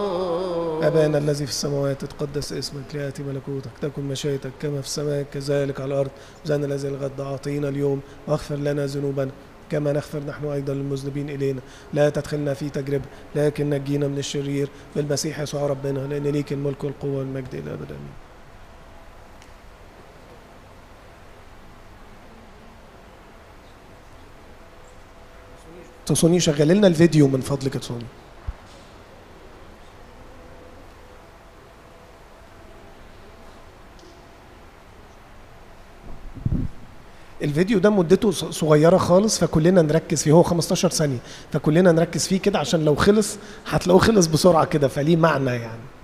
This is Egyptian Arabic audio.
أبانا الذي في السماوات تقدس اسمك ليأتي ملكوتك تكن مشيئتك كما في السماء كذلك على الأرض زادنا الذي الغد أعطينا اليوم واغفر لنا ذنوبنا كما نغفر نحن أيضا للمذنبين إلينا لا تدخلنا في تجربة لكن نجينا من الشرير بالمسيح يسوع ربنا لأن ليك الملك والقوة والمجد إلى أبد آمين سوني شغل لنا الفيديو من فضلك يا سوني الفيديو ده مدته ص- صغيره خالص فكلنا نركز فيه هو 15 ثانيه فكلنا نركز فيه كده عشان لو خلص هتلاقوه خلص بسرعه كده فليه معنى يعني